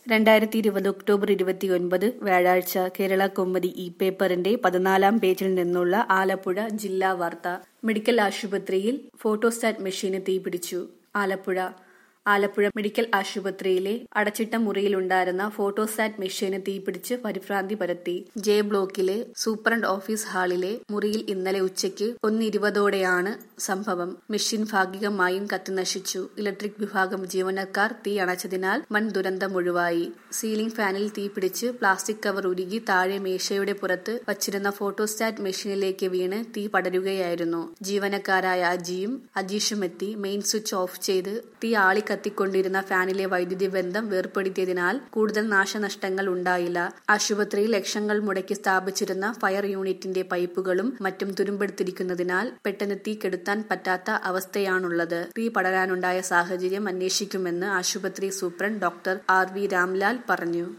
രണ്ടായിരത്തി ഇരുപത് ഒക്ടോബർ ഇരുപത്തിയൊൻപത് വ്യാഴാഴ്ച കേരള കൗമുദി ഇ പേപ്പറിന്റെ പതിനാലാം പേജിൽ നിന്നുള്ള ആലപ്പുഴ ജില്ലാ വാർത്ത മെഡിക്കൽ ആശുപത്രിയിൽ ഫോട്ടോസ്റ്റാറ്റ് മെഷീന് തീപിടിച്ചു ആലപ്പുഴ ആലപ്പുഴ മെഡിക്കൽ ആശുപത്രിയിലെ അടച്ചിട്ട മുറിയിലുണ്ടായിരുന്ന ഫോട്ടോസാറ്റ് മെഷീന് തീപിടിച്ച് പരിഭ്രാന്തി പരത്തി ജെ ബ്ലോക്കിലെ സൂപ്രണ്ട് ഓഫീസ് ഹാളിലെ മുറിയിൽ ഇന്നലെ ഉച്ചയ്ക്ക് ഒന്നിരുപതോടെയാണ് സംഭവം മെഷീൻ ഭാഗികമായും കത്തിനശിച്ചു ഇലക്ട്രിക് വിഭാഗം ജീവനക്കാർ തീ അണച്ചതിനാൽ വൻ ദുരന്തം ഒഴിവായി സീലിംഗ് ഫാനിൽ തീപിടിച്ച് പ്ലാസ്റ്റിക് കവർ ഉരുകി താഴെ മേശയുടെ പുറത്ത് വച്ചിരുന്ന ഫോട്ടോസ്റ്റാറ്റ് മെഷീനിലേക്ക് വീണ് തീ പടരുകയായിരുന്നു ജീവനക്കാരായ അജിയും അജീഷും എത്തി മെയിൻ സ്വിച്ച് ഓഫ് ചെയ്ത് തീ ആളി കത്തിക്കൊണ്ടിരുന്ന ഫാനിലെ വൈദ്യുതി ബന്ധം വേർപ്പെടുത്തിയതിനാൽ കൂടുതൽ നാശനഷ്ടങ്ങൾ ഉണ്ടായില്ല ആശുപത്രിയിൽ ലക്ഷങ്ങൾ മുടക്കി സ്ഥാപിച്ചിരുന്ന ഫയർ യൂണിറ്റിന്റെ പൈപ്പുകളും മറ്റും തുരുമ്പെടുത്തിരിക്കുന്നതിനാൽ പെട്ടെന്ന് തീ കെടുത്താൻ പറ്റാത്ത അവസ്ഥയാണുള്ളത് തീ പടരാനുണ്ടായ സാഹചര്യം അന്വേഷിക്കുമെന്ന് ആശുപത്രി superintendent doctor R V Ramlal പറഞ്ഞു